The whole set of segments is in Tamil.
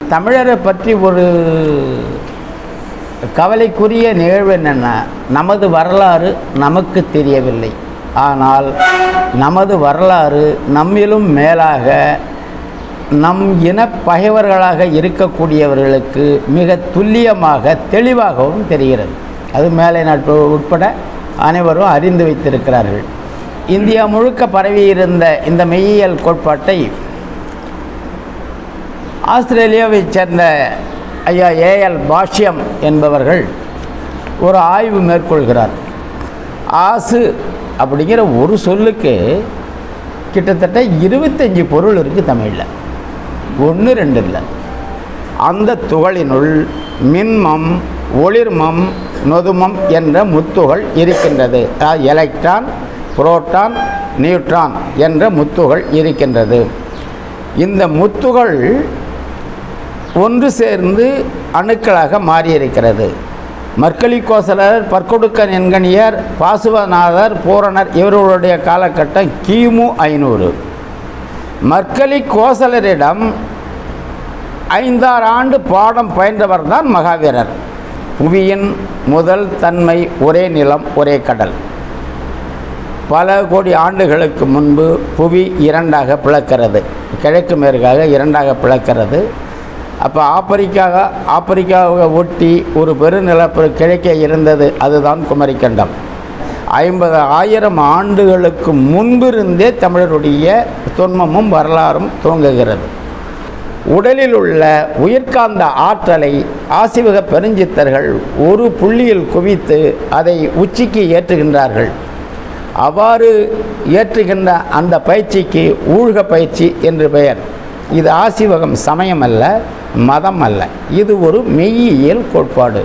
தமிழரை பற்றி ஒரு கவலைக்குரிய நிகழ்வு என்னென்னா நமது வரலாறு நமக்கு தெரியவில்லை ஆனால் நமது வரலாறு நம்மிலும் மேலாக நம் இன பகைவர்களாக இருக்கக்கூடியவர்களுக்கு மிக துல்லியமாக தெளிவாகவும் தெரிகிறது அது மேலை நாட்டு உட்பட அனைவரும் அறிந்து வைத்திருக்கிறார்கள் இந்தியா முழுக்க பரவியிருந்த இந்த மெய்யியல் கோட்பாட்டை ஆஸ்திரேலியாவைச் சேர்ந்த ஐயா ஏஎல் பாஷ்யம் என்பவர்கள் ஒரு ஆய்வு மேற்கொள்கிறார் ஆசு அப்படிங்கிற ஒரு சொல்லுக்கு கிட்டத்தட்ட இருபத்தஞ்சி பொருள் இருக்குது தமிழில் ஒன்று ரெண்டு இல்லை அந்த துகளினுள் மின்மம் ஒளிர்மம் நொதுமம் என்ற முத்துகள் இருக்கின்றது அதாவது எலக்ட்ரான் புரோட்டான் நியூட்ரான் என்ற முத்துகள் இருக்கின்றது இந்த முத்துகள் ஒன்று சேர்ந்து அணுக்களாக மாறியிருக்கிறது மர்க்கலி கோசலர் பற்கொடுக்கன் என்கணியர் பாசுவநாதர் பூரணர் இவர்களுடைய காலகட்டம் கிமு ஐநூறு மர்க்கலி கோசலரிடம் ஐந்தாறு ஆண்டு பாடம் பயின்றவர் தான் மகாவீரர் புவியின் முதல் தன்மை ஒரே நிலம் ஒரே கடல் பல கோடி ஆண்டுகளுக்கு முன்பு புவி இரண்டாக பிளக்கிறது கிழக்கு மேற்காக இரண்டாக பிளக்கிறது அப்போ ஆப்பிரிக்காக ஆப்பிரிக்காவை ஒட்டி ஒரு பெருநிலப்பர கிழக்கே இருந்தது அதுதான் குமரிக்கண்டம் ஐம்பது ஆயிரம் ஆண்டுகளுக்கு முன்பிருந்தே தமிழருடைய தொன்மமும் வரலாறும் துவங்குகிறது உடலில் உள்ள உயிர்காந்த ஆற்றலை ஆசிவக பெருஞ்சித்தர்கள் ஒரு புள்ளியில் குவித்து அதை உச்சிக்கு ஏற்றுகின்றார்கள் அவ்வாறு ஏற்றுகின்ற அந்த பயிற்சிக்கு ஊழ்க பயிற்சி என்று பெயர் இது ஆசிவகம் சமயம் அல்ல மதம் அல்ல இது ஒரு மெய்யியல் கோட்பாடு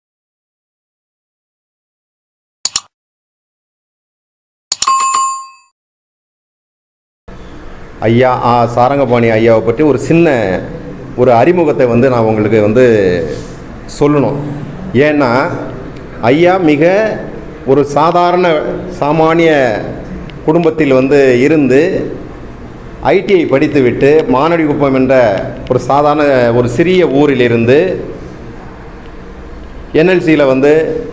ஐயா ஆ சாரங்கபாணி ஐயாவை பற்றி ஒரு சின்ன ஒரு அறிமுகத்தை வந்து நான் உங்களுக்கு வந்து சொல்லணும் ஏன்னா ஐயா மிக ஒரு சாதாரண சாமானிய குடும்பத்தில் வந்து இருந்து ஐடிஐ படித்துவிட்டு மானடிக்குப்பம் என்ற ஒரு சாதாரண ஒரு சிறிய ஊரிலிருந்து என்எல்சியில் வந்து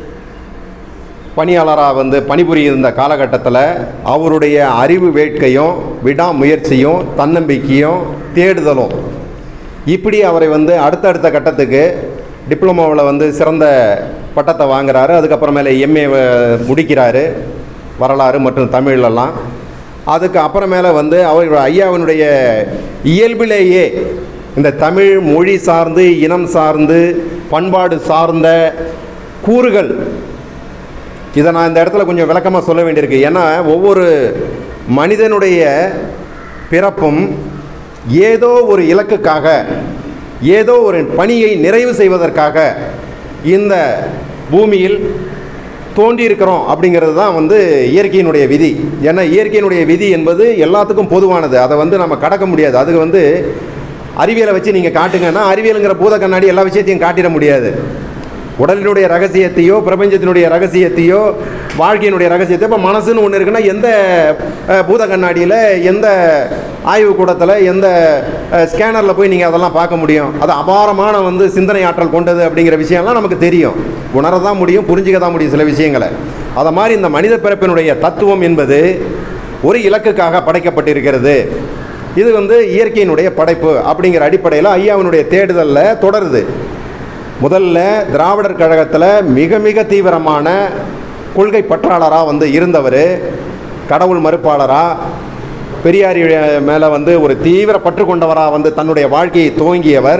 பணியாளராக வந்து பணிபுரியிருந்த காலகட்டத்தில் அவருடைய அறிவு வேட்கையும் விடாமுயற்சியும் தன்னம்பிக்கையும் தேடுதலும் இப்படி அவரை வந்து அடுத்தடுத்த கட்டத்துக்கு டிப்ளமோவில் வந்து சிறந்த பட்டத்தை வாங்குறாரு அதுக்கப்புறமேல எம்ஏ முடிக்கிறாரு வரலாறு மற்றும் தமிழ்லலாம் அதுக்கு அப்புறமேல வந்து அவர் ஐயாவினுடைய இயல்பிலேயே இந்த தமிழ் மொழி சார்ந்து இனம் சார்ந்து பண்பாடு சார்ந்த கூறுகள் இதை நான் இந்த இடத்துல கொஞ்சம் விளக்கமாக சொல்ல வேண்டியிருக்கு ஏன்னா ஒவ்வொரு மனிதனுடைய பிறப்பும் ஏதோ ஒரு இலக்குக்காக ஏதோ ஒரு பணியை நிறைவு செய்வதற்காக இந்த பூமியில் தோன்றியிருக்கிறோம் அப்படிங்கிறது தான் வந்து இயற்கையினுடைய விதி ஏன்னா இயற்கையினுடைய விதி என்பது எல்லாத்துக்கும் பொதுவானது அதை வந்து நம்ம கடக்க முடியாது அது வந்து அறிவியலை வச்சு நீங்கள் காட்டுங்கன்னா அறிவியலுங்கிற பூத கண்ணாடி எல்லா விஷயத்தையும் காட்டிட முடியாது உடலினுடைய ரகசியத்தையோ பிரபஞ்சத்தினுடைய ரகசியத்தையோ வாழ்க்கையினுடைய ரகசியத்தை இப்போ மனசுன்னு ஒன்று இருக்குன்னா எந்த அஹ், பூத கண்ணாடியில் எந்த ஆய்வுக்கூடத்தில் எந்த ஸ்கேனரில் போய் நீங்கள் அதெல்லாம் பார்க்க முடியும் அது அபாரமான வந்து சிந்தனை ஆற்றல் கொண்டது அப்படிங்கிற விஷயம்லாம் நமக்கு தெரியும் உணர தான் முடியும் புரிஞ்சிக்க தான் முடியும் சில விஷயங்களை அதை மாதிரி இந்த மனித பிறப்பினுடைய தத்துவம் என்பது ஒரு இலக்குக்காக படைக்கப்பட்டிருக்கிறது இது வந்து இயற்கையினுடைய படைப்பு அப்படிங்கிற அடிப்படையில் ஐயாவினுடைய தேடுதலில் தொடருது முதல்ல திராவிடர் கழகத்தில் மிக மிக தீவிரமான கொள்கை பற்றாளராக வந்து இருந்தவர் கடவுள் மறுப்பாளராக பெரியாரி மேலே வந்து ஒரு தீவிர பற்று கொண்டவராக வந்து தன்னுடைய வாழ்க்கையை துவங்கியவர்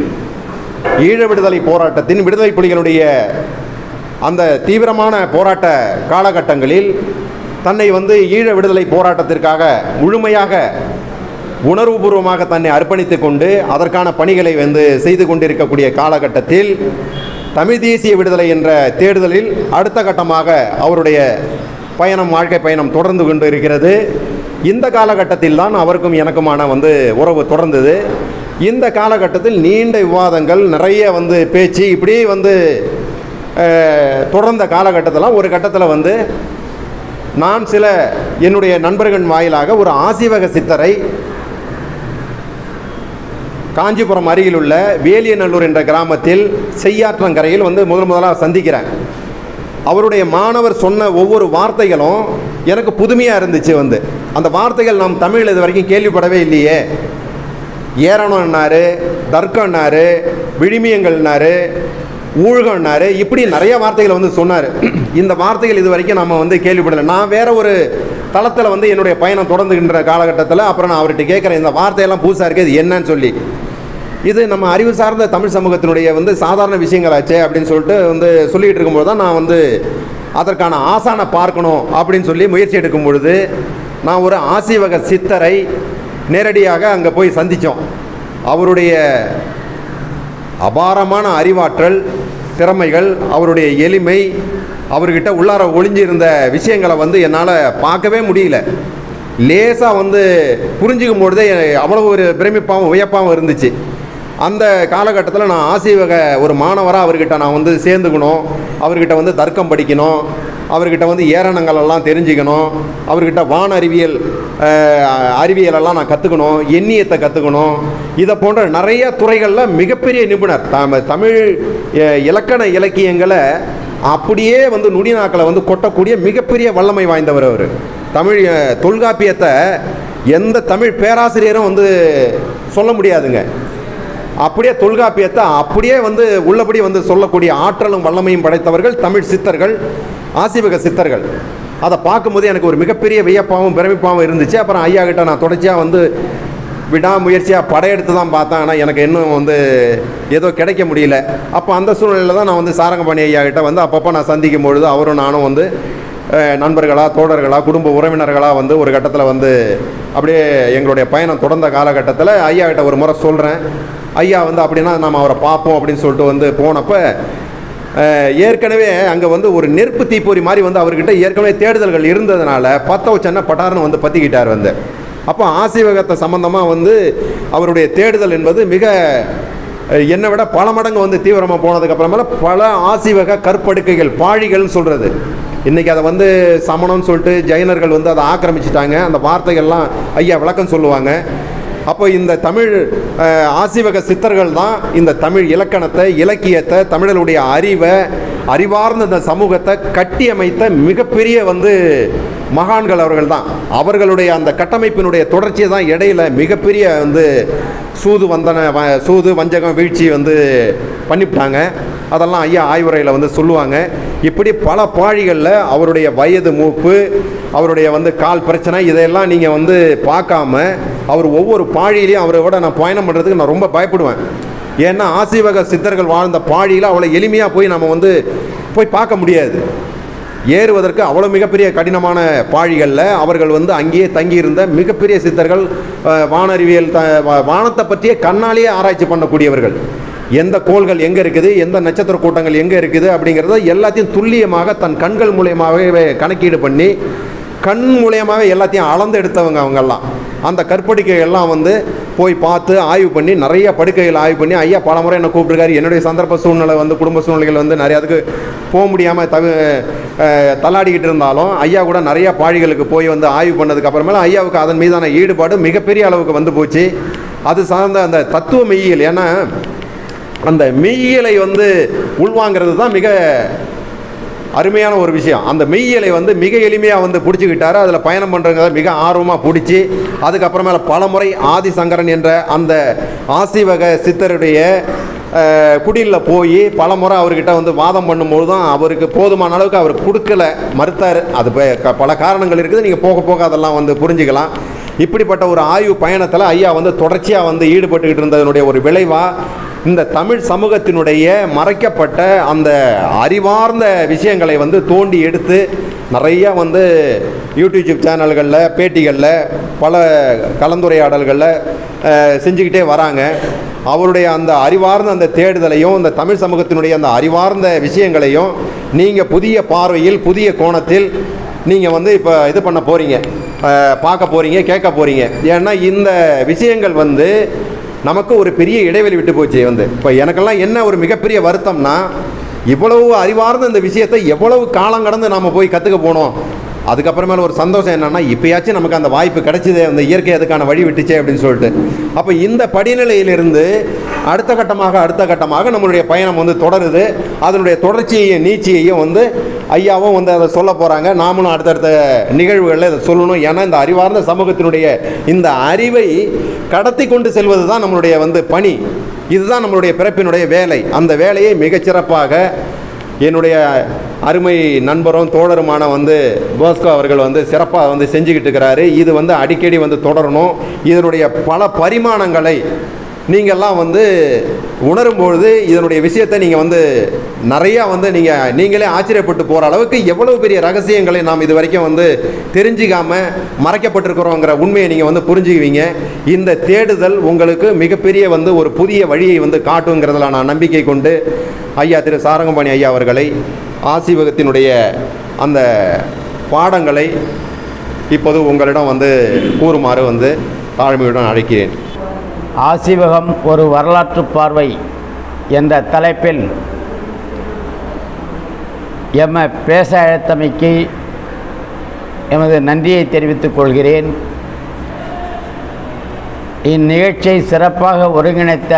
ஈழ விடுதலை போராட்டத்தின் விடுதலை புலிகளுடைய அந்த தீவிரமான போராட்ட காலகட்டங்களில் தன்னை வந்து ஈழ விடுதலை போராட்டத்திற்காக முழுமையாக உணர்வுபூர்வமாக தன்னை அர்ப்பணித்துக் கொண்டு அதற்கான பணிகளை வந்து செய்து கொண்டிருக்கக்கூடிய காலகட்டத்தில் தமிழ் தேசிய விடுதலை என்ற தேடுதலில் அடுத்த கட்டமாக அவருடைய பயணம் வாழ்க்கை பயணம் தொடர்ந்து கொண்டு இருக்கிறது இந்த காலகட்டத்தில் தான் அவருக்கும் எனக்குமான வந்து உறவு தொடர்ந்தது இந்த காலகட்டத்தில் நீண்ட விவாதங்கள் நிறைய வந்து பேச்சு இப்படி வந்து அஹ், தொடர்ந்த காலகட்டத்தில் ஒரு கட்டத்தில் வந்து நான் சில என்னுடைய நண்பர்கள் வாயிலாக ஒரு ஆசிவக சித்தரை காஞ்சிபுரம் அருகில் உள்ள வேலியநல்லூர் என்ற கிராமத்தில் செய்யாற்றங்கரையில் வந்து முதல் முதலாக சந்திக்கிறேன் அவருடைய மாணவர் சொன்ன ஒவ்வொரு வார்த்தைகளும் எனக்கு புதுமையாக இருந்துச்சு வந்து அந்த வார்த்தைகள் நாம் தமிழில் இது வரைக்கும் கேள்விப்படவே இல்லையே ஏரணம்னாரு தர்க்கம்னாரு விழுமியங்கள்னாரு ஊழ்கம்னாரு இப்படி நிறைய வார்த்தைகளை வந்து சொன்னார் இந்த வார்த்தைகள் இது வரைக்கும் நம்ம வந்து கேள்விப்படலை நான் வேற ஒரு தளத்தில் வந்து என்னுடைய பயணம் தொடர்ந்துகின்ற காலகட்டத்தில் அப்புறம் நான் அவர்கிட்ட கேட்குறேன் இந்த வார்த்தையெல்லாம் புதுசாக இருக்குது இது என்னன்னு சொல்லி இது நம்ம அறிவு சார்ந்த தமிழ் சமூகத்தினுடைய வந்து சாதாரண விஷயங்களாச்சே அப்படின்னு சொல்லிட்டு வந்து சொல்லிகிட்டு இருக்கும்போது தான் நான் வந்து அதற்கான ஆசானை பார்க்கணும் அப்படின்னு சொல்லி முயற்சி எடுக்கும் பொழுது நான் ஒரு ஆசீவக சித்தரை நேரடியாக அங்கே போய் சந்தித்தோம் அவருடைய அபாரமான அறிவாற்றல் திறமைகள் அவருடைய எளிமை அவர்கிட்ட உள்ளார ஒளிஞ்சிருந்த விஷயங்களை வந்து என்னால் பார்க்கவே முடியல லேசாக வந்து புரிஞ்சுக்கும் பொழுதே அவ்வளோ ஒரு பிரமிப்பாகவும் வியப்பாகவும் இருந்துச்சு அந்த காலகட்டத்தில் நான் ஆசீவக ஒரு மாணவராக அவர்கிட்ட நான் வந்து சேர்ந்துக்கணும் அவர்கிட்ட வந்து தர்க்கம் படிக்கணும் அவர்கிட்ட வந்து ஏரணங்கள் எல்லாம் தெரிஞ்சுக்கணும் அவர்கிட்ட வான அறிவியல் அஹ், அறிவியலெல்லாம் நான் கற்றுக்கணும் எண்ணியத்தை கற்றுக்கணும் இதை போன்ற நிறைய துறைகளில் மிகப்பெரிய நிபுணர் தம தமிழ் அஹ், இலக்கண இலக்கியங்களை அப்படியே வந்து நுடிநாக்களை வந்து கொட்டக்கூடிய மிகப்பெரிய வல்லமை வாய்ந்தவர் அவர் தமிழ் அஹ், தொல்காப்பியத்தை எந்த தமிழ் பேராசிரியரும் வந்து சொல்ல முடியாதுங்க அப்படியே தொல்காப்பியத்தை அப்படியே வந்து உள்ளபடி வந்து சொல்லக்கூடிய ஆற்றலும் வல்லமையும் படைத்தவர்கள் தமிழ் சித்தர்கள் ஆசிவக சித்தர்கள் அதை பார்க்கும்போது எனக்கு ஒரு மிகப்பெரிய வியப்பாகவும் பிரமிப்பாகவும் இருந்துச்சு அப்புறம் ஐயா கிட்ட நான் தொடர்ச்சியாக வந்து விடாமுயற்சியாக படையெடுத்து தான் பார்த்தேன் ஆனால் எனக்கு இன்னும் வந்து ஏதோ கிடைக்க முடியல அப்போ அந்த சூழ்நிலையில் தான் நான் வந்து சாரங்கபாணி ஐயா கிட்ட வந்து அப்பப்போ நான் சந்திக்கும் பொழுது அவரும் நானும் வந்து அஹ், நண்பர்களா தோழர்களா குடும்ப உறவினர்களாக வந்து ஒரு கட்டத்தில் வந்து அப்படியே எங்களுடைய பயணம் தொடர்ந்த காலகட்டத்தில் ஐயா கிட்ட ஒரு முறை சொல்கிறேன் ஐயா வந்து அப்படின்னா நம்ம அவரை பார்ப்போம் அப்படின்னு சொல்லிட்டு வந்து போனப்போ அஹ், ஏற்கனவே அங்கே வந்து ஒரு நெருப்பு தீப்பொறி மாதிரி வந்து அவர்கிட்ட ஏற்கனவே தேடுதல்கள் இருந்ததுனால பற்ற வச்சன்னா பட்டார்னு வந்து பற்றிக்கிட்டார் வந்து அப்போ ஆசீவகத்தை சம்பந்தமாக வந்து அவருடைய தேடுதல் என்பது மிக அஹ், என்னை விட பல மடங்கு வந்து தீவிரமாக போனதுக்கு அப்புறமேல பல ஆசீவக கற்படுக்கைகள் பாழிகள்னு சொல்கிறது இன்றைக்கி அதை வந்து சமணம்னு சொல்லிட்டு ஜெயினர்கள் வந்து அதை ஆக்கிரமிச்சிட்டாங்க அந்த வார்த்தைகள்லாம் ஐயா விளக்கம் சொல்லுவாங்க அப்போ இந்த தமிழ் அஹ், ஆசீவக சித்தர்கள் தான் இந்த தமிழ் இலக்கணத்தை இலக்கியத்தை தமிழருடைய அறிவை அறிவார்ந்த இந்த சமூகத்தை கட்டியமைத்த மிகப்பெரிய வந்து மகான்கள் அவர்கள் தான் அவர்களுடைய அந்த கட்டமைப்பினுடைய தொடர்ச்சியை தான் இடையில மிகப்பெரிய வந்து சூது வந்தன வ- சூது வஞ்சகம் வீழ்ச்சி வந்து பண்ணிவிட்டாங்க அதெல்லாம் ஐயா ஆய்வுரையில் வந்து சொல்லுவாங்க இப்படி பல பாழிகளில் அவருடைய வயது மூப்பு அவருடைய வந்து கால் பிரச்சனை இதையெல்லாம் நீங்கள் வந்து பார்க்காம அவர் ஒவ்வொரு பாழியிலையும் அவரை விட நான் பயணம் பண்ணுறதுக்கு நான் ரொம்ப பயப்படுவேன் ஏன்னா ஆசீவக சித்தர்கள் வாழ்ந்த பாழியில் அவ்வளோ எளிமையாக போய் நம்ம வந்து போய் பார்க்க முடியாது ஏறுவதற்கு அவ்வளோ மிகப்பெரிய கடினமான பாழிகளில் அவர்கள் வந்து அங்கேயே தங்கியிருந்த மிகப்பெரிய சித்தர்கள் அஹ், வானறிவியல் த வா- வானத்தை பற்றிய கண்ணாலேயே ஆராய்ச்சி பண்ணக்கூடியவர்கள் எந்த கோள்கள் எங்கே இருக்குது எந்த நட்சத்திர கூட்டங்கள் எங்கே இருக்குது அப்படிங்கிறத எல்லாத்தையும் துல்லியமாக தன் கண்கள் மூலியமாகவே கணக்கீடு பண்ணி கண் மூலியமாகவே எல்லாத்தையும் அளந்து எடுத்தவங்க அவங்கெல்லாம் அந்த கற்படுக்கை எல்லாம் வந்து போய் பார்த்து ஆய்வு பண்ணி நிறைய படுக்கைகள் ஆய்வு பண்ணி ஐயா பல முறை என்ன கூப்பிட்டுருக்காரு என்னுடைய சந்தர்ப்ப சூழ்நிலை வந்து குடும்ப சூழ்நிலைகள் வந்து நிறைய அதுக்கு போக முடியாமல் தவி அஹ், தள்ளாடிக்கிட்டு இருந்தாலும் ஐயா கூட நிறைய பாழிகளுக்கு போய் வந்து ஆய்வு பண்ணதுக்கு அப்புறமேல ஐயாவுக்கு அதன் மீதான ஈடுபாடு மிகப்பெரிய அளவுக்கு வந்து போச்சு அது சார்ந்த அந்த தத்துவ மெய்யியல் ஏன்னா அந்த மெய்யியலை வந்து உள்வாங்கிறது தான் மிக அருமையான ஒரு விஷயம் அந்த மெய்யியலை வந்து மிக எளிமையாக வந்து பிடிச்சிக்கிட்டாரு அதில் பயணம் பண்ணுறவங்க மிக ஆர்வமாக பிடிச்சி அதுக்கப்புறமேல பலமுறை ஆதிசங்கரன் என்ற அந்த ஆசிவக சித்தருடைய அஹ், குடிலில் போய் பலமுறை அவர்கிட்ட வந்து வாதம் பண்ணும்போது தான் அவருக்கு போதுமான அளவுக்கு அவர் கொடுக்கல மறுத்தார் அது ப- க- பல காரணங்கள் இருக்குது நீங்கள் போக போக அதெல்லாம் வந்து புரிஞ்சுக்கலாம் இப்படிப்பட்ட ஒரு ஆய்வு பயணத்தில் ஐயா வந்து தொடர்ச்சியாக வந்து ஈடுபட்டுக்கிட்டு இருந்ததனுடைய ஒரு விளைவாக இந்த தமிழ் சமூகத்தினுடைய மறைக்கப்பட்ட அந்த அறிவார்ந்த விஷயங்களை வந்து தோண்டி எடுத்து நிறைய வந்து யூடியூப் சேனல்களில் பேட்டிகளில் பல கலந்துரையாடல்களில் அஹ், செஞ்சுக்கிட்டே வராங்க அவருடைய அந்த அறிவார்ந்த அந்த தேடுதலையும் இந்த தமிழ் சமூகத்தினுடைய அந்த அறிவார்ந்த விஷயங்களையும் நீங்கள் புதிய பார்வையில் புதிய கோணத்தில் நீங்கள் வந்து இப்போ இது பண்ண போகிறீங்க பார்க்க போகிறீங்க கேட்க போகிறீங்க ஏன்னா இந்த விஷயங்கள் வந்து நமக்கு ஒரு பெரிய இடைவெளி விட்டு போச்சு வந்து இப்போ எனக்கெல்லாம் என்ன ஒரு மிகப்பெரிய வருத்தம்னா இவ்வளவு அறிவார்ந்த இந்த விஷயத்தை எவ்வளவு காலம் கடந்து நாம் போய் கற்றுக்க போனோம் அதுக்கப்புறமேல ஒரு சந்தோஷம் என்னன்னா இப்பயாச்சும் நமக்கு அந்த வாய்ப்பு கிடைச்சதே அந்த இயற்கை அதுக்கான வழி விட்டுச்சே அப்படின்னு சொல்லிட்டு அப்போ இந்த படிநிலையிலிருந்து அடுத்த கட்டமாக அடுத்த கட்டமாக நம்மளுடைய பயணம் வந்து தொடருது அதனுடைய தொடர்ச்சியையும் நீட்சியையும் வந்து ஐயாவும் வந்து அதை சொல்ல போகிறாங்க நாமளும் அடுத்தடுத்த நிகழ்வுகளில் இதை சொல்லணும் ஏன்னா இந்த அறிவார்ந்த சமூகத்தினுடைய இந்த அறிவை கடத்தி கொண்டு செல்வது தான் நம்மளுடைய வந்து பணி இதுதான் நம்மளுடைய பிறப்பினுடைய வேலை அந்த வேலையை மிகச்சிறப்பாக என்னுடைய அருமை நண்பரும் தோழருமான வந்து போஸ்கோ அவர்கள் வந்து சிறப்பாக வந்து செஞ்சுக்கிட்டு இருக்கிறாரு இது வந்து அடிக்கடி வந்து தொடரணும் இதனுடைய பல பரிமாணங்களை நீங்கள்லாம் வந்து உணரும்பொழுது இதனுடைய விஷயத்தை நீங்கள் வந்து நிறையா வந்து நீங்கள் நீங்களே ஆச்சரியப்பட்டு போகிற அளவுக்கு எவ்வளவு பெரிய ரகசியங்களை நாம் இது வரைக்கும் வந்து தெரிஞ்சிக்காம மறைக்கப்பட்டிருக்கிறோங்கிற உண்மையை நீங்கள் வந்து புரிஞ்சுக்குவீங்க இந்த தேடுதல் உங்களுக்கு மிகப்பெரிய வந்து ஒரு புதிய வழியை வந்து காட்டுங்கிறதுல நான் நம்பிக்கை கொண்டு ஐயா திரு சாரங்கபாணி ஐயா அவர்களை ஆசீவகத்தினுடைய அந்த பாடங்களை இப்போது உங்களிடம் வந்து கூறுமாறு வந்து தாழ்மையுடன் அழைக்கிறேன் ஆசிவகம் ஒரு வரலாற்று பார்வை என்ற தலைப்பில் எம்மை பேச அழைத்தமைக்கு எமது நன்றியை தெரிவித்துக் கொள்கிறேன் இந்நிகழ்ச்சியை சிறப்பாக ஒருங்கிணைத்த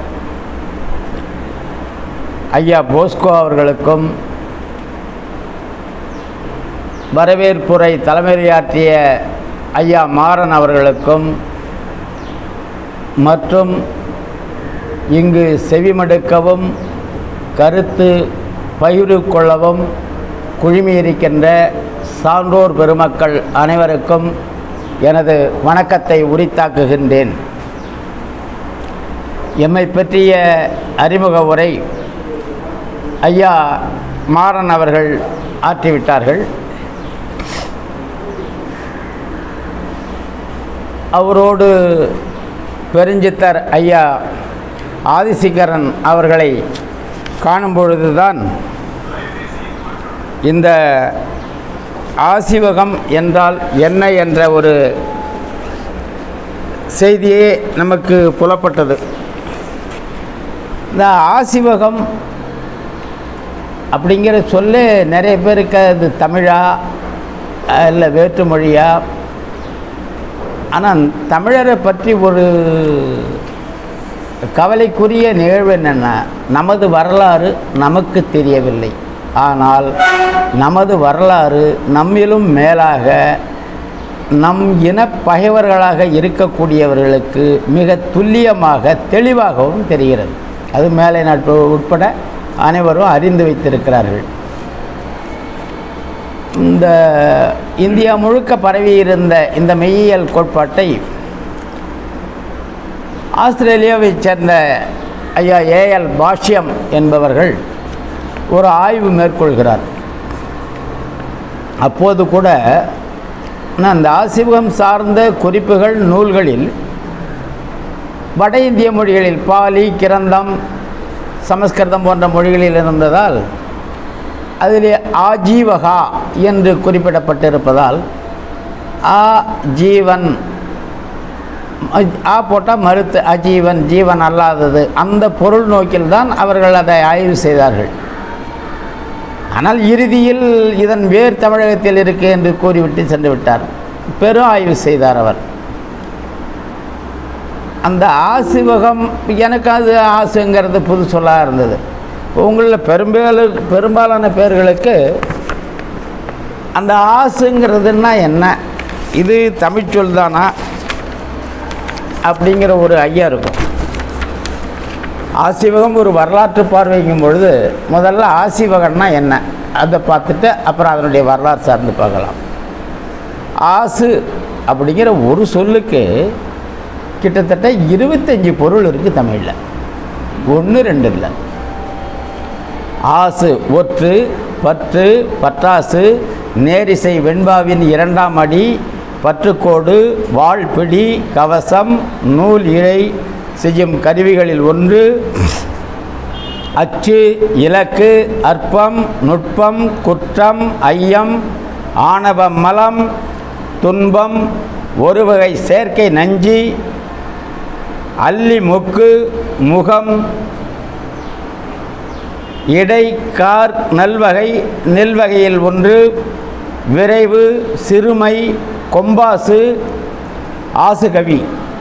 ஐயா போஸ்கோ அவர்களுக்கும் வரவேற்புரை தலைமையாற்றிய ஐயா மாறன் அவர்களுக்கும் மற்றும் இங்கு செவிமடுக்கவும் கருத்து பகிர்வு கொள்ளவும் குழுமியிருக்கின்ற சான்றோர் பெருமக்கள் அனைவருக்கும் எனது வணக்கத்தை உரித்தாக்குகின்றேன் எம்மை பற்றிய அறிமுக உரை ஐயா மாறன் அவர்கள் ஆற்றிவிட்டார்கள் அவரோடு பெருஞ்சித்தர் ஐயா ஆதிசிங்கரன் அவர்களை காணும் பொழுதுதான் இந்த ஆசிவகம் என்றால் என்ன என்ற ஒரு செய்தியே நமக்கு புலப்பட்டது இந்த ஆசிவகம் அப்படிங்கிற சொல்ல நிறைய பேருக்கு அது தமிழா இல்லை வேற்று மொழியா ஆனால் தமிழரை பற்றி ஒரு கவலைக்குரிய நிகழ்வு என்னென்னா நமது வரலாறு நமக்கு தெரியவில்லை ஆனால் நமது வரலாறு நம்மிலும் மேலாக நம் இன பகைவர்களாக இருக்கக்கூடியவர்களுக்கு மிக துல்லியமாக தெளிவாகவும் தெரிகிறது அது மேலை நாட்டு உட்பட அனைவரும் அறிந்து வைத்திருக்கிறார்கள் இந்த இந்தியா முழுக்க பரவி இருந்த இந்த மெய்யியல் கோட்பாட்டை ஆஸ்திரேலியாவைச் சேர்ந்த ஐயா ஏஎல் பாஷ்யம் என்பவர்கள் ஒரு ஆய்வு மேற்கொள்கிறார் அப்போது கூட நான் அந்த ஆசிவகம் சார்ந்த குறிப்புகள் நூல்களில் வட இந்திய மொழிகளில் பாலி கிரந்தம் சமஸ்கிருதம் போன்ற மொழிகளில் இருந்ததால் அதில் ஆஜீவகா என்று குறிப்பிடப்பட்டிருப்பதால் ஆ ஜீவன் ஆ போட்டால் மறுத்து அஜீவன் ஜீவன் அல்லாதது அந்த பொருள் நோக்கில்தான் அவர்கள் அதை ஆய்வு செய்தார்கள் ஆனால் இறுதியில் இதன் வேர் தமிழகத்தில் இருக்கு என்று கூறிவிட்டு சென்று விட்டார் பெரும் ஆய்வு செய்தார் அவர் அந்த ஆசிவகம் எனக்கு அது ஆசுங்கிறது புது சொல்லாக இருந்தது உங்களில் பெரும்பாலு பெரும்பாலான பேர்களுக்கு அந்த ஆசுங்கிறதுன்னா என்ன இது தமிழ்ச்சொல் தானா அப்படிங்கிற ஒரு ஐயா இருக்கும் ஆசிவகம் ஒரு வரலாற்று பார்வைங்கும் பொழுது முதல்ல ஆசிவகம்னா என்ன அதை பார்த்துட்டு அப்புறம் அதனுடைய வரலாறு சார்ந்து பார்க்கலாம் ஆசு அப்படிங்கிற ஒரு சொல்லுக்கு கிட்டத்தட்ட இருபத்தஞ்சி பொருள் இருக்குது தமிழில் ஒன்று ரெண்டு இல்லை ஆசு ஒற்று பற்று பற்றாசு நேரிசை வெண்பாவின் இரண்டாம் அடி பற்றுக்கோடு வாழ்பிடி கவசம் நூல் இழை செய்யும் கருவிகளில் ஒன்று அச்சு இலக்கு அற்பம் நுட்பம் குற்றம் ஐயம் ஆணவ மலம் துன்பம் ஒரு வகை செயற்கை நஞ்சி அல்லி முக்கு முகம் இடை கார் நல்வகை நெல்வகையில் ஒன்று விரைவு சிறுமை கொம்பாசு ஆசுகவி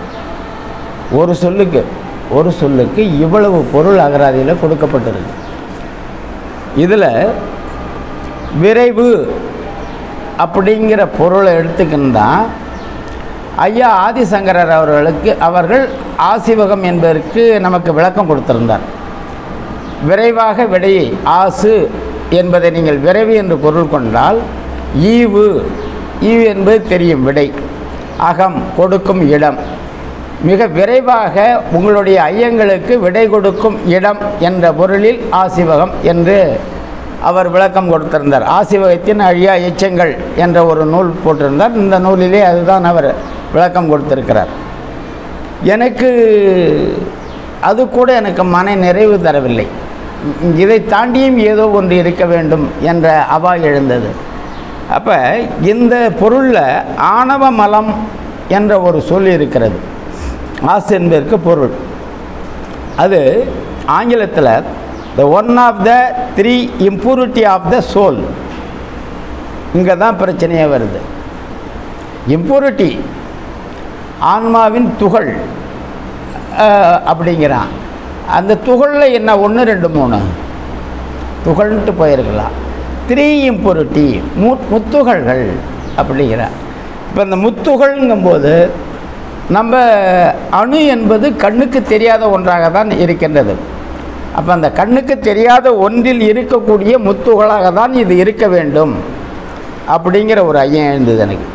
ஒரு சொல்லுக்கு ஒரு சொல்லுக்கு இவ்வளவு பொருள் அகராதியில் கொடுக்கப்பட்டிருக்கு இதில் விரைவு அப்படிங்கிற பொருளை எடுத்துக்கின்றா ஐயா ஆதிசங்கரர் அவர்களுக்கு அவர்கள் ஆசிவகம் என்பதற்கு நமக்கு விளக்கம் கொடுத்திருந்தார் விரைவாக விடையை ஆசு என்பதை நீங்கள் விரைவு என்று பொருள் கொண்டால் ஈவு ஈவு என்பது தெரியும் விடை அகம் கொடுக்கும் இடம் மிக விரைவாக உங்களுடைய ஐயங்களுக்கு விடை கொடுக்கும் இடம் என்ற பொருளில் ஆசிவகம் என்று அவர் விளக்கம் கொடுத்திருந்தார் ஆசிவகத்தின் அழியா எச்சங்கள் என்ற ஒரு நூல் போட்டிருந்தார் இந்த நூலிலே அதுதான் அவர் விளக்கம் கொடுத்திருக்கிறார் எனக்கு அது கூட எனக்கு மன நிறைவு தரவில்லை இதை தாண்டியும் ஏதோ ஒன்று இருக்க வேண்டும் என்ற அவா எழுந்தது அப்போ இந்த பொருளில் ஆணவ மலம் என்ற ஒரு சொல் இருக்கிறது ஆசு என்பதற்கு பொருள் அது ஆங்கிலத்தில் the one of the three impurity of the soul இங்கே தான் பிரச்சனையே வருது இம்பூரிட்டி ஆன்மாவின் துகள் அஹ், அப்படிங்கிறான் அந்த துகளில் என்ன ஒன்று ரெண்டு மூணு துகள்ன்ட்டு போயிருக்கலாம் த்ரீ இம்பொருட்டி மு முத்துகள்கள் அப்படிங்கிறான் இப்போ இந்த முத்துகள்ங்கும்போது நம்ம அணு என்பது கண்ணுக்கு தெரியாத ஒன்றாக தான் இருக்கின்றது அப்போ அந்த கண்ணுக்கு தெரியாத ஒன்றில் இருக்கக்கூடிய முத்துகளாக தான் இது இருக்க வேண்டும் அப்படிங்கிற ஒரு ஐயம் எழுந்தது எனக்கு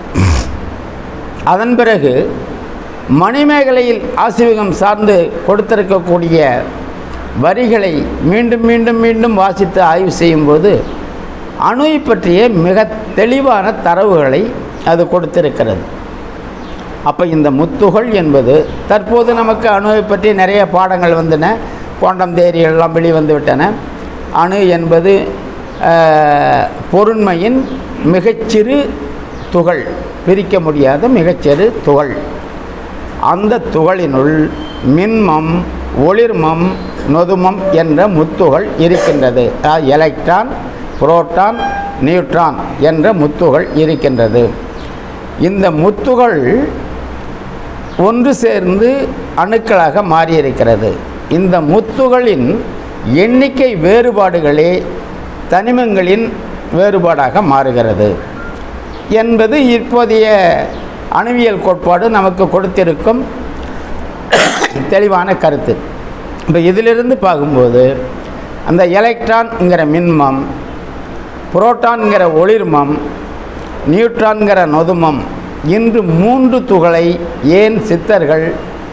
அதன் பிறகு மணிமேகலையில் ஆசிவகம் சார்ந்து கொடுத்திருக்கக்கூடிய வரிகளை மீண்டும் மீண்டும் மீண்டும் வாசித்து ஆய்வு செய்யும்போது அணுவை பற்றிய மிக தெளிவான தரவுகளை அது கொடுத்திருக்கிறது அப்போ இந்த முத்துகள் என்பது தற்போது நமக்கு அணுவை பற்றி நிறைய பாடங்கள் வந்தன குவாண்டம் தேரி எல்லாம் வெளிவந்து விட்டன அணு என்பது அஹ், பொருண்மையின் மிகச்சிறு துகள் பிரிக்க முடியாத மிகச்சிறு துகள் அந்த துகளினுள் மின்மம் ஒளிர்மம் நொதுமம் என்ற முத்துகள் இருக்கின்றது அதாவது எலக்ட்ரான் புரோட்டான் நியூட்ரான் என்ற முத்துகள் இருக்கின்றது இந்த முத்துகள் ஒன்று சேர்ந்து அணுக்களாக மாறியிருக்கிறது இந்த முத்துகளின் எண்ணிக்கை வேறுபாடுகளே தனிமங்களின் வேறுபாடாக மாறுகிறது என்பது இப்போதைய அணுவியல் கோட்பாடு நமக்கு கொடுத்திருக்கும் தெளிவான கருத்து இப்போ இதிலிருந்து பார்க்கும்போது அந்த எலக்ட்ரான்ங்கிற மின்மம் புரோட்டான்கிற ஒளிர்மம் நியூட்ரான்கிற நொதுமம் இன்று மூன்று துகளை ஏன் சித்தர்கள்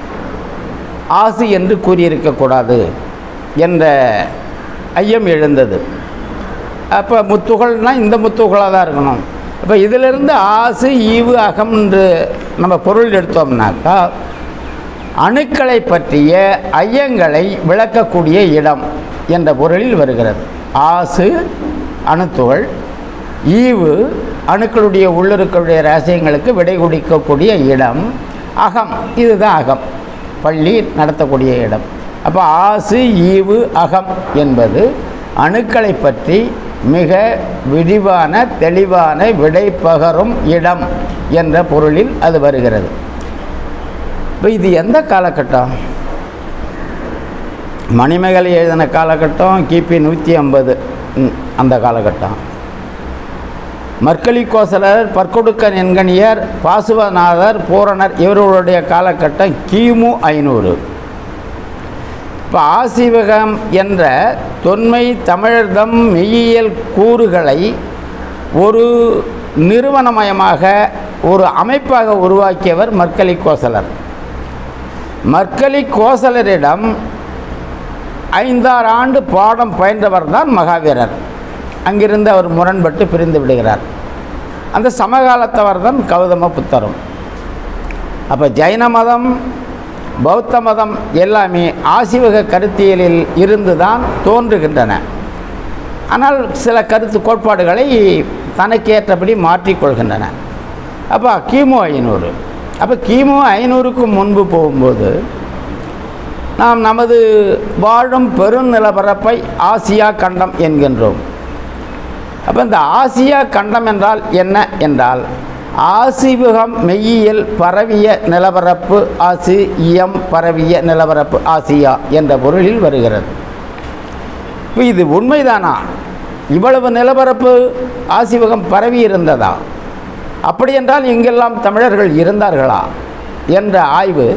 ஆசு என்று கூறியிருக்கக்கூடாது என்ற ஐயம் எழுந்தது அப்போ முத்துகள்னால் இந்த முத்துகளாக தான் இருக்கணும் அப்போ இதிலிருந்து ஆசு ஈவு அகம் என்று நம்ம பொருள் எடுத்தோம்னாக்கா அணுக்களை பற்றிய ஐயங்களை விளக்கக்கூடிய இடம் என்ற பொருளில் வருகிறது ஆசு அணுத்துகள் ஈவு அணுக்களுடைய உள்ளுருக்களுடைய ரகசியங்களுக்கு விடை கொடுக்கக்கூடிய இடம் அகம் இதுதான் அகம் பள்ளி நடத்தக்கூடிய இடம் அப்போ ஆசு ஈவு அகம் என்பது அணுக்களை பற்றி மிக விரிவான தெளிவான விடை பகரும் இடம் என்ற பொருளில் அது வருகிறது இப்போ இது எந்த காலகட்டம் மணிமேகலை எழுதின காலகட்டம் கிபி நூற்றி ஐம்பது அந்த காலகட்டம் மற்களி கோசலர் பற்கொடுக்கன் என்கணியர் பாசுவநாதர் பூரணர் இவர்களுடைய காலகட்டம் கிமு ஐநூறு இப்போ ஆசிவகம் என்ற தொன்மை தமிழர்தம் மெய்யியல் கூறுகளை ஒரு நிறுவனமயமாக ஒரு அமைப்பாக உருவாக்கியவர் மற்களி கோசலர் மற்களி கோசலரிடம் ஐந்தாறு ஆண்டு பாடம் பயின்றவர் தான் மகாவீரர் அங்கிருந்து அவர் முரண்பட்டு பிரிந்து விடுகிறார் அந்த சமகாலத்தவர் தான் கௌதம புத்தரும் அப்போ ஜைன மதம் பௌத்த மதம் எல்லாமே ஆசிவக கருத்தியலில் இருந்து தான் தோன்றுகின்றன ஆனால் சில கருத்து கோட்பாடுகளை தனக்கேற்றபடி மாற்றிக்கொள்கின்றன அப்போ கிமு ஐநூறு அப்போ கிமு ஐநூறுக்கு முன்பு போகும்போது நாம் நமது வாழும் பெருநிலப்பரப்பை ஆசியா கண்டம் என்கின்றோம் அப்போ இந்த ஆசியா கண்டம் என்றால் என்ன என்றால் ஆசிபுகம் மெய்யியல் பரவிய நிலப்பரப்பு ஆசி இயம் பரவிய நிலப்பரப்பு ஆசியா என்ற பொருளில் வருகிறது இப்போ இது உண்மைதானா இவ்வளவு நிலப்பரப்பு ஆசிவகம் பரவி இருந்ததா அப்படி என்றால் இங்கெல்லாம் தமிழர்கள் இருந்தார்களா என்ற ஆய்வு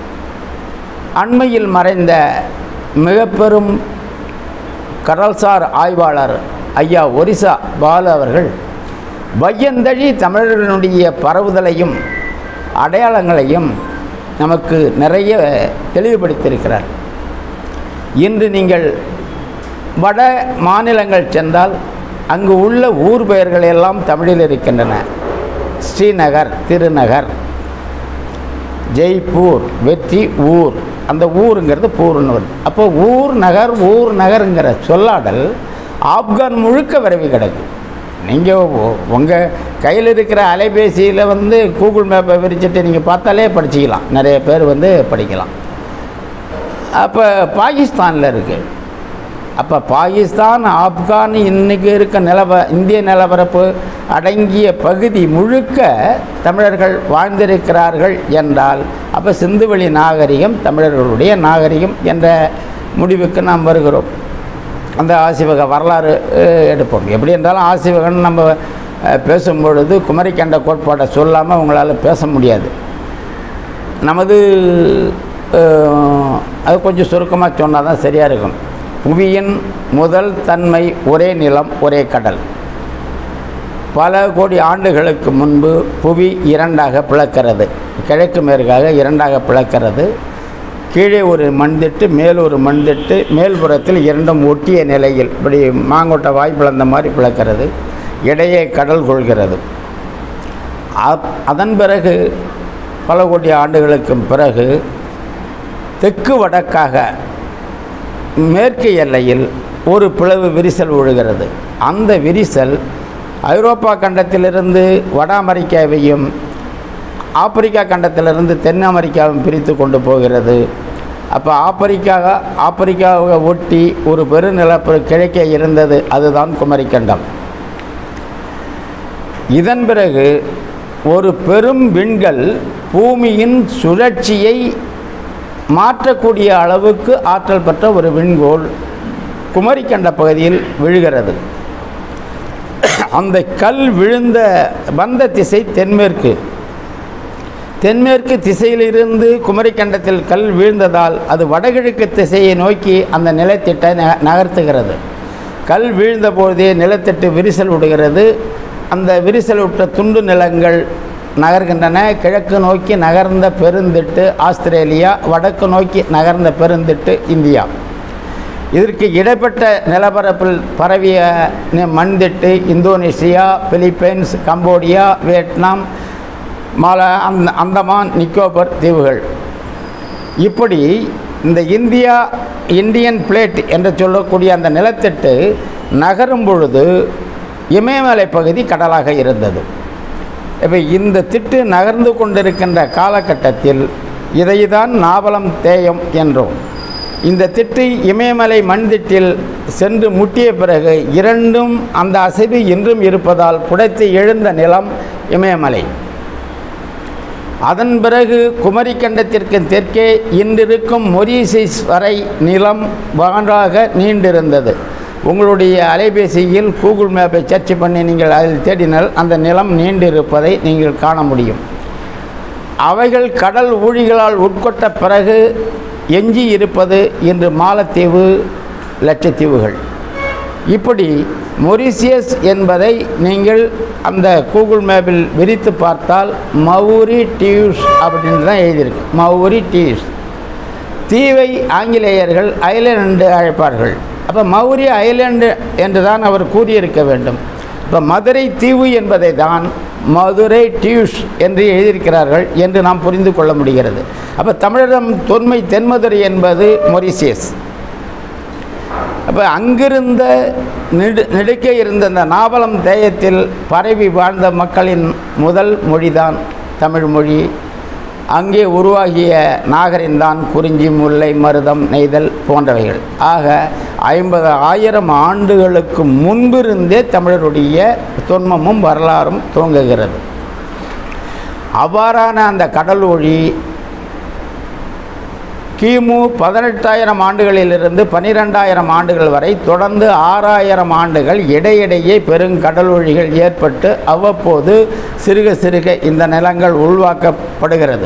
அண்மையில் மறைந்த மிக பெரும் கடல்சார் ஆய்வாளர் ஐயா ஒரிசா பாலு அவர்கள் வையந்தழி தமிழர்களுடைய பரவுதலையும் அடையாளங்களையும் நமக்கு நிறைய தெளிவுபடுத்தியிருக்கிறார் இன்று நீங்கள் வட மாநிலங்கள் சென்றால் அங்கு உள்ள ஊர் பெயர்கள் எல்லாம் தமிழில் இருக்கின்றன ஸ்ரீநகர் திருநகர் ஜெய்ப்பூர் வெற்றி ஊர் அந்த ஊருங்கிறது பூர்னு வருது அப்போ ஊர் நகர் ஊர் நகருங்கிற சொல்லாடல் ஆப்கான் முழுக்க விரவி கிடக்கு நீங்கள் உங்கள் கையில் இருக்கிற அலைபேசியில் வந்து கூகுள் மேப்பை விரிச்சிட்டு நீங்கள் பார்த்தாலே படிச்சிக்கலாம் நிறைய பேர் வந்து படிக்கலாம் அப்போ பாகிஸ்தானில் இருக்குது அப்போ பாகிஸ்தான் ஆப்கான் இன்றைக்கி இருக்க நிலவ இந்திய நிலப்பரப்பு அடங்கிய பகுதி முழுக்க தமிழர்கள் வாழ்ந்திருக்கிறார்கள் என்றால் அப்போ சிந்துவெளி நாகரிகம் தமிழர்களுடைய நாகரிகம் என்ற முடிவுக்கு நாம் வருகிறோம் அந்த ஆசிவக வரலாறு அஹ், எடுப்போம் எப்படி இருந்தாலும் ஆசிவகன் நம்ம அஹ், பேசும்பொழுது குமரிக்கண்ட கோட்பாட்டை சொல்லாமல் உங்களால் பேச முடியாது நமது அஹ், அது கொஞ்சம் சுருக்கமாக சொன்னால் தான் சரியாக இருக்கும் புவியின் முதல் தன்மை ஒரே நிலம் ஒரே கடல் பல கோடி ஆண்டுகளுக்கு முன்பு புவி இரண்டாக பிளக்கிறது கிழக்கு மேற்காக இரண்டாக பிளக்கிறது கீழே ஒரு மண்திட்டு மேல் ஒரு மண்திட்டு மேல்புறத்தில் இரண்டும் ஒட்டிய நிலையில் இப்படி மாங்கொட்டை வாய் பிளந்த மாதிரி பிளக்கிறது இடையே கடல் கொள்கிறது அப்- அதன் பிறகு பல கோடி ஆண்டுகளுக்கு பிறகு தெற்கு வடக்காக மேற்கு எல்லையில் ஒரு பிளவு விரிசல் விழுகிறது அந்த விரிசல் ஐரோப்பா கண்டத்திலிருந்து வட அமெரிக்காவையும் ஆப்பிரிக்கா கண்டத்திலிருந்து தென் அமெரிக்காவும் பிரித்து கொண்டு போகிறது அப்போ ஆப்பிரிக்கா ஆப்பிரிக்காவை ஒட்டி ஒரு பெருநிலப்பு கிழக்கே இருந்தது அதுதான் குமரிக்கண்டம் இதன் பிறகு ஒரு பெரும் விண்கல் பூமியின் சுழற்சியை மாற்றக்கூடிய அளவுக்கு ஆற்றல் பெற்ற ஒரு விண்கோள் குமரிக்கண்ட பகுதியில் விழுகிறது அந்த கல் விழுந்த வந்த திசை தென்மேற்கு தென்மேற்கு திசையிலிருந்து குமரிக்கண்டத்தில் கல் வீழ்ந்ததால் அது வடகிழக்கு திசையை நோக்கி அந்த நிலத்திட்டை நக நகர்த்துகிறது கல் வீழ்ந்த பொழுதே நிலத்திட்டு விரிசல் விடுகிறது அந்த விரிசல் விட்ட துண்டு நிலங்கள் நகர்கின்றன கிழக்கு நோக்கி நகர்ந்த பெருந்திட்டு ஆஸ்திரேலியா வடக்கு நோக்கி நகர்ந்த பெருந்திட்டு இந்தியா இதற்கு இடைப்பட்ட நிலப்பரப்பில் பரவிய நி- மண்திட்டு இந்தோனேசியா பிலிப்பைன்ஸ் கம்போடியா வியட்நாம் மாலா அந்த அந்தமான் நிக்கோபர் தீவுகள் இப்படி இந்த இந்தியா இந்தியன் பிளேட் என்று சொல்லக்கூடிய அந்த நிலத்திட்டு நகரும் பொழுது இமயமலை பகுதி கடலாக இருந்தது இப்போ இந்த திட்டு நகர்ந்து கொண்டிருக்கின்ற காலகட்டத்தில் இதைதான் நாவலம் தேயம் என்றோம் இந்த திட்டு இமயமலை மண்திட்டில் சென்று முட்டிய பிறகு இரண்டும் அந்த அசைவு இன்றும் இருப்பதால் புடைத்து எழுந்த நிலம் இமயமலை அதன் பிறகு குமரிக்கண்டத்திற்கு தெற்கே இன்றிருக்கும் மொரீசிஸ் வரை நிலம் வாண்டாக நீண்டிருந்தது உங்களுடைய அலைபேசியில் கூகுள் மேப்பை சர்ச் பண்ணி நீங்கள் அதில் தேடினால் அந்த நிலம் நீண்டிருப்பதை நீங்கள் காண முடியும் அவைகள் கடல் ஊழிகளால் உட்கொட்ட பிறகு எஞ்சி இருப்பது இன்று மாலத்தீவு லட்சத்தீவுகள் இப்படி மொரிசியஸ் என்பதை நீங்கள் அந்த கூகுள் மேப்பில் விரித்து பார்த்தால் மவுரி டியூஸ் அப்படின்னு தான் எழுதியிருக்கு மவுரி டியூஸ் தீவை ஆங்கிலேயர்கள் ஐலேண்ட் என்று அழைப்பார்கள் அப்போ மௌரிய ஐலேண்டு என்று தான் அவர் கூறியிருக்க வேண்டும் இப்போ மதுரை தீவு என்பதை தான் மதுரை டியூஸ் என்று எழுதியிருக்கிறார்கள் என்று நாம் புரிந்து கொள்ள முடிகிறது அப்போ தமிழகம் தொன்மை தென்மதுரை என்பது மொரிசியஸ் அப்போ அங்கிருந்த நெடு நெடுக்கே இருந்த அந்த நாவலம் தேயத்தில் பரவி வாழ்ந்த மக்களின் முதல் மொழிதான் தமிழ் மொழி அங்கே உருவாகிய நாகரின்தான் குறிஞ்சி முல்லை மருதம் நெய்தல் போன்றவைகள் ஆக ஐம்பது ஆயிரம் ஆண்டுகளுக்கு முன்பிருந்தே தமிழருடைய தொன்மமும் வரலாறும் துவங்குகிறது அவ்வாறான அந்த கடல் ஒழி கிமு பதினெட்டாயிரம் ஆண்டுகளிலிருந்து பன்னிரெண்டாயிரம் ஆண்டுகள் வரை தொடர்ந்து ஆறாயிரம் ஆண்டுகள் இடையிடையே பெருங்கடல் ஒழிகள் ஏற்பட்டு அவ்வப்போது சிறுக சிறுக இந்த நிலங்கள் உருவாக்கப்படுகிறது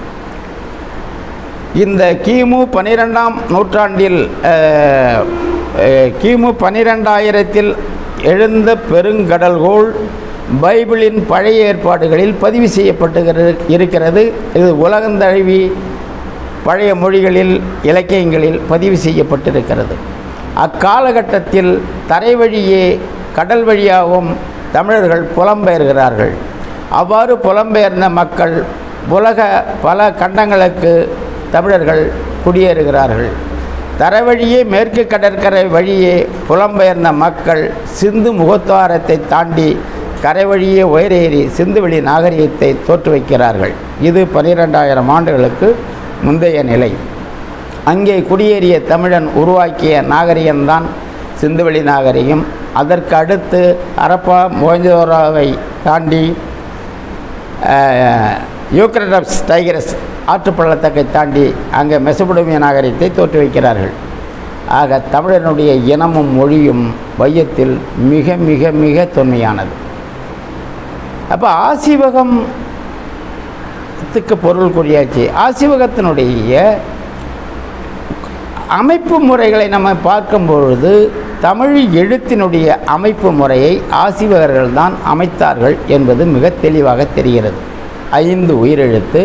இந்த கிமு பனிரெண்டாம் நூற்றாண்டில் அஹ், அஹ், கிமு பனிரெண்டாயிரத்தில் எழுந்த பெருங்கடல்கோள் பைபிளின் பழைய ஏற்பாடுகளில் பதிவு செய்யப்பட்டுகிறது இருக்கிறது இது உலகந்தழுவி பழைய மொழிகளில் இலக்கியங்களில் பதிவு செய்யப்பட்டிருக்கிறது அக்காலகட்டத்தில் தரை வழியே கடல் வழியாகவும் தமிழர்கள் புலம்பெயர்கிறார்கள் அவ்வாறு புலம்பெயர்ந்த மக்கள் உலக பல கண்டங்களுக்கு தமிழர்கள் குடியேறுகிறார்கள் தரைவழியே மேற்கு கடற்கரை வழியே புலம்பெயர்ந்த மக்கள் சிந்து முகத்துவாரத்தை தாண்டி கரை வழியே உயரேறி சிந்துவெளி நாகரிகத்தை தோற்றுவிக்கிறார்கள் இது பனிரெண்டாயிரம் ஆண்டுகளுக்கு முந்தைய நிலை அங்கே குடியேறிய தமிழன் உருவாக்கிய நாகரிகம்தான் சிந்துவெளி நாகரிகம் அதற்கு அடுத்து அரப்பா மொஹஞ்சோராவை தாண்டி யூக்ரடப்ஸ் டைகரஸ் ஆற்றுப்பள்ளத்தாக்கை தாண்டி அங்கே மெசபடோமிய நாகரிகத்தை தோற்றுவிக்கிறார்கள் ஆக தமிழனுடைய இனமும் மொழியும் வையத்தில் மிக மிக மிக தொன்மையானது அப்போ ஆசிவகத்துக்கு பொருள் கூறியாச்சு ஆசிவகத்தினுடைய அமைப்பு முறைகளை நம்ம பார்க்கும் பொழுது தமிழ் எழுத்தினுடைய அமைப்பு முறையை ஆசிவகர்கள் தான் அமைத்தார்கள் என்பது மிக தெளிவாக தெரிகிறது ஐந்து உயிரெழுத்து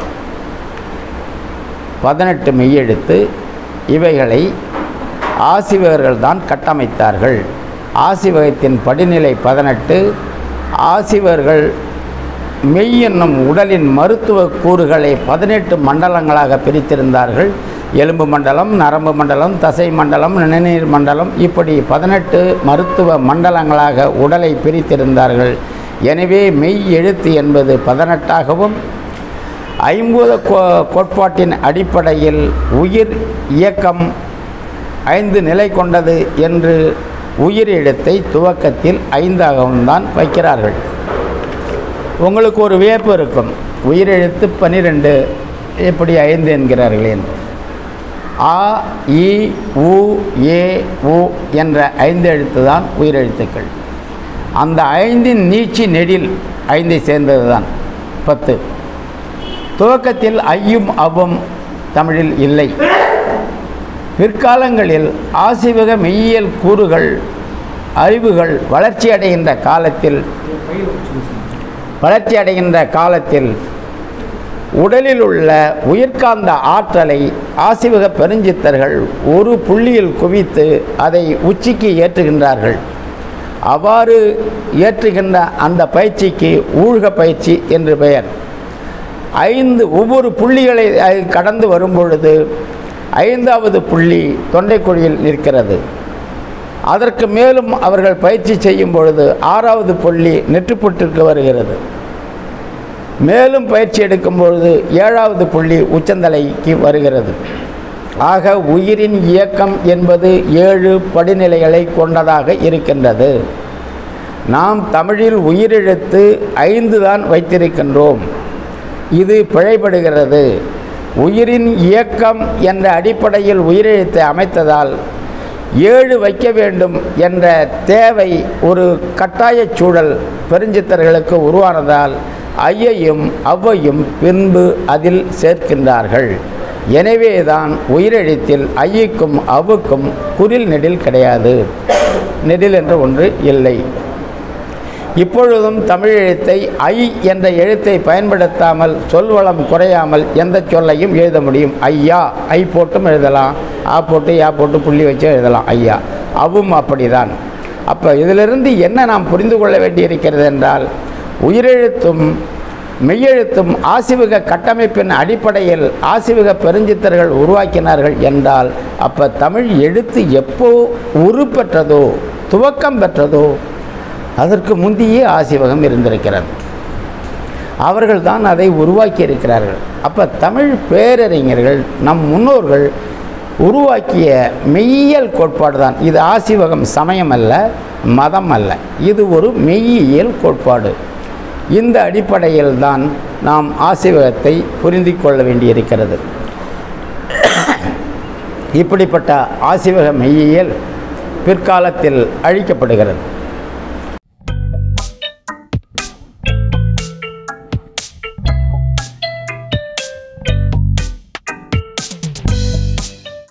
பதினெட்டு மெய்யெழுத்து இவைகளை ஆசிவகர்கள் தான் கட்டமைத்தார்கள் ஆசிவகத்தின் படிநிலை பதினெட்டு ஆசிவர்கள் மெய் என்னும் உடலின் மருத்துவ கூறுகளை பதினெட்டு மண்டலங்களாக பிரித்திருந்தார்கள் எலும்பு மண்டலம் நரம்பு மண்டலம் தசை மண்டலம் நிணநீர் மண்டலம் இப்படி பதினெட்டு மருத்துவ மண்டலங்களாக உடலை பிரித்திருந்தார்கள் எனவே மெய் எழுத்து என்பது பதினெட்டாகவும் ஐம்பூத கோ கோட்பாட்டின் அடிப்படையில் உயிர் இயக்கம் ஐந்து நிலை கொண்டது என்று உயிர் எழுத்தை துவக்கத்தில் ஐந்தாகவும் தான் வைக்கிறார்கள் உங்களுக்கு ஒரு வியப்பு இருக்கும் உயிரெழுத்து பன்னிரெண்டு எப்படி ஐந்து என்கிறார்கள் என்று ஆ இ உ ஏ உ என்ற ஐந்து எழுத்து தான் உயிரெழுத்துக்கள் அந்த ஐந்தின் நீச்சி நெடில் ஐந்தை சேர்ந்தது தான் பத்து துவக்கத்தில் ஐயும் அவ்வும் தமிழில் இல்லை பிற்காலங்களில் ஆசிவக மெய்யியல் கூறுகள் அறிவுகள் வளர்ச்சி அடைகின்ற காலத்தில் வளர்ச்சி அடைகின்ற காலத்தில் உடலில் உள்ள உயிர்காந்த ஆற்றலை ஆசிவக பெருஞ்சித்தர்கள் ஒரு புள்ளியில் குவித்து அதை உச்சிக்கு ஏற்றுகின்றார்கள் அவ்வாறு ஏற்றுகின்ற அந்த பயிற்சிக்கு ஊழ்க பயிற்சி என்று பெயர் ஐந்து ஒவ்வொரு புள்ளிகளை அது கடந்து வரும் பொழுது ஐந்தாவது புள்ளி தொண்டைக்குழியில் நிற்கிறது அதற்கு மேலும் அவர்கள் பயிற்சி செய்யும் பொழுது ஆறாவது புள்ளி நெற்றுப்புட்டிற்கு வருகிறது மேலும் பயிற்சி எடுக்கும் பொழுது ஏழாவது புள்ளி உச்சந்தலைக்கு வருகிறது ஆக உயிரின் இயக்கம் என்பது ஏழு படிநிலைகளை கொண்டதாக இருக்கின்றது நாம் தமிழில் உயிரெழுத்து ஐந்து தான் வைத்திருக்கின்றோம் இது பிழைபடுகிறது உயிரின் இயக்கம் என்ற அடிப்படையில் உயிரெழுத்தை அமைத்ததால் ஏழு வைக்க வேண்டும் என்ற தேவை ஒரு கட்டாயச் சூழல் பெருஞ்சித்தர்களுக்கு உருவானதால் ஐயையும் அவ்வையும் பின்பு அதில் சேர்க்கின்றார்கள் எனவேதான் உயிரெழுத்தில் ஐயுக்கும் அவ்வுக்கும் குரில் நெடில் கிடையாது நெடில் என்ற ஒன்று இல்லை இப்பொழுதும் தமிழ் எழுத்தை ஐ என்ற எழுத்தை பயன்படுத்தாமல் சொல்வளம் குறையாமல் எந்த சொல்லையும் எழுத முடியும் ஐயா ஐ போட்டும் எழுதலாம் ஆ போட்டு யா போட்டு புள்ளி வச்சு எழுதலாம் ஐயா அவும் அப்படிதான் அப்போ இதிலிருந்து என்ன நாம் புரிந்து கொள்ள வேண்டியிருக்கிறது என்றால் உயிரெழுத்தும் மெய்யெழுத்தும் ஆசிவக கட்டமைப்பின் அடிப்படையில் ஆசிவக பெருஞ்சித்தர்கள் உருவாக்கினார்கள் என்றால் அப்போ தமிழ் எழுத்து எப்போ உருப்பெற்றதோ துவக்கம் பெற்றதோ அதற்கு முந்தையே ஆசிவகம் இருந்திருக்கிறது அவர்கள்தான் அதை உருவாக்கி இருக்கிறார்கள் அப்போ தமிழ் பேரறிஞர்கள் நம் முன்னோர்கள் உருவாக்கிய மெய்யியல் கோட்பாடு தான் இது ஆசிவகம் சமயம் அல்ல மதம் அல்ல இது ஒரு மெய்யியல் கோட்பாடு இந்த அடிப்படையில் தான் நாம் ஆசிவகத்தை புரிந்து கொள்ள வேண்டியிருக்கிறது இப்படிப்பட்ட ஆசிவக மெய்யியல் பிற்காலத்தில் அழிக்கப்படுகிறது